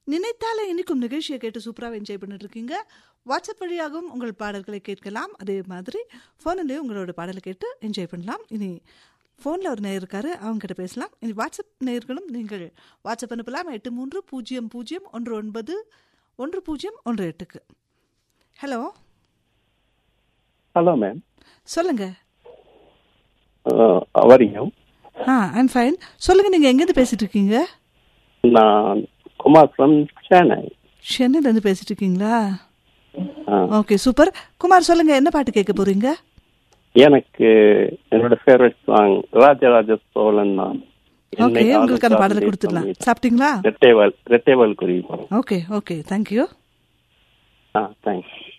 நினைத்தாலே இனிக்கும் நிகழ்ச்சியை கேட்டு சூப்பராக என்ஜாய் பண்ணிட்டு இருக்கீங்க வாட்ஸ்அப் வழியாகவும் உங்கள் பாடல்களை கேட்கலாம் அதே மாதிரி ஃபோனிலேயே உங்களோட பாடலை கேட்டு என்ஜாய் பண்ணலாம் இனி ஃபோனில் ஒரு நேயர் இருக்காரு அவங்க கிட்ட பேசலாம் இனி வாட்ஸ்அப் நேயர்களும் நீங்கள் வாட்ஸ்அப் அனுப்பலாம் எட்டு மூன்று பூஜ்ஜியம் பூஜ்ஜியம் ஒன்று ஒன்பது ஒன்று பூஜ்ஜியம் ஒன்று எட்டுக்கு ஹலோ ஹலோ மேம் சொல்லுங்க அவரிங்க ஆ ஐம் ஃபைன் சொல்லுங்க நீங்க எங்கேருந்து பேசிட்டு இருக்கீங்க நான் குமார் ஃப்ரம் சென்னை சென்னையிலேருந்து பேசிட்டு இருக்கீங்களா ஆ. ஓகே சூப்பர் குமார் சொல்லுங்க என்ன பாட்டு கேட்க போறீங்க எனக்கு என்னோட ஃபேவரட் சாங் ராஜராஜ சோழன் தான் ஓகே உங்களுக்கான பாடலை கொடுத்துடலாம் சாப்பிட்டீங்களா ரெட்டேவல் ரெட்டேவல் குறி okay okay thank you ah thanks